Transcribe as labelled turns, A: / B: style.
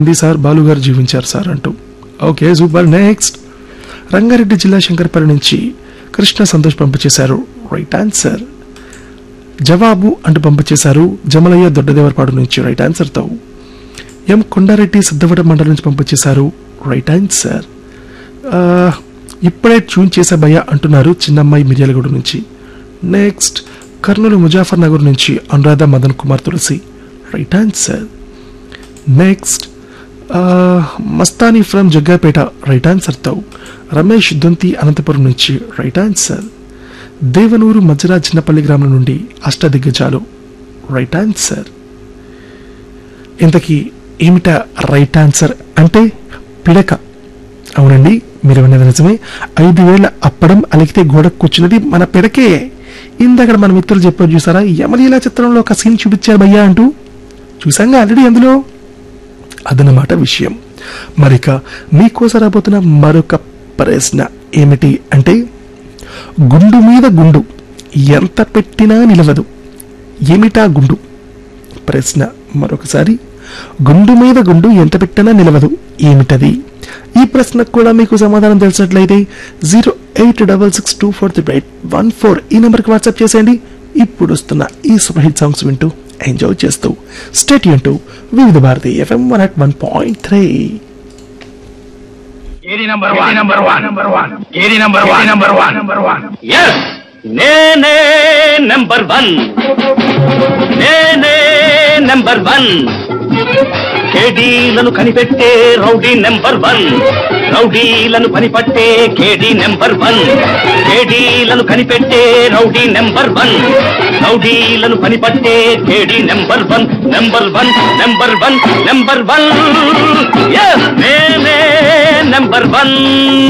A: ఉంది సార్ బాలు గారు జీవించారు సార్ అంటూ ఓకే సూపర్ నెక్స్ట్ రంగారెడ్డి జిల్లా శంకరపల్లి నుంచి కృష్ణ సంతోష్ పంపించేశారు రైట్ ఆన్సర్ జవాబు అంటూ పంపించేశారు జమలయ్య దొడ్డదేవరపాడు నుంచి రైట్ ఆన్సర్తో ఎం కొండారెడ్డి సిద్ధవట మండలం నుంచి పంపించేశారు రైట్ ఆన్సర్ ఆ, ఇప్పుడే ట్యూన్ చేసే భయ అంటున్నారు చిన్నమ్మాయి మిర్యాలగూడ నుంచి నెక్స్ట్ కర్నూలు ముజాఫర్ నగర్ నుంచి Anuradha Madan Kumar Tulasi right answer next Mastani from Jaggapeta right ఆన్సర్తో రమేష్ దొంతి అనంతపురం నుంచి రైట్ ఆన్సర్ దేవనూరు మజ్రా చిన్నపల్లి గ్రామం నుండి అష్టదిగ్గజాలు రైట్ ఆన్సర్ ఇంతకీ ఏమిటా రైట్ ఆన్సర్ అంటే పిడక అవునండి మీరు విన్నది నిజమే ఐదు వేల అప్పడం అలిగితే గోడకు కూర్చున్నది మన పిడకే ఇందాక మన మిత్రులు చెప్పారు చూసారా యమలీల చిత్రంలో ఒక సీన్ చూపించారు భయ్యా అంటూ చూసాంగా ఆల్రెడీ అందులో అదనమాట విషయం మరిక మీకోసం రాబోతున్న మరొక ప్రశ్న ఏమిటి అంటే గుండు మీద గుండు ఎంత పెట్టినా నిలవదు ఏమిటా గుండు ప్రశ్న మరొకసారి గుండు మీద గుండు ఎంత పెట్టినా నిలవదు ఏమిటది ఈ ప్రశ్నకు కూడా మీకు సమాధానం తెలిసినట్లయితే zero eight double six two four three eight one four ఈ నెంబర్కి వాట్సాప్ చేసేయండి ఇప్పుడు వస్తున్న ఈ సూపర్ హిట్ సాంగ్స్ వింటూ ఎంజాయ్ చేస్తూ stay to Vividh Bharati FM one at one point three
B: ఏది number one number one number one ఏది number one number one number one
C: yes నేనే నెంబర్ వన్ నేనే నెంబర్ వన్ కేడీలను కనిపెట్టే రౌడీ నెంబర్ వన్ రౌడీలను పనిపట్టే కేడీ నెంబర్ వన్ కేడీలను కనిపెట్టే రౌడీ నెంబర్ వన్ రౌడీలను పనిపట్టే KD number one number one number one number one yes నేనే నెంబర్ వన్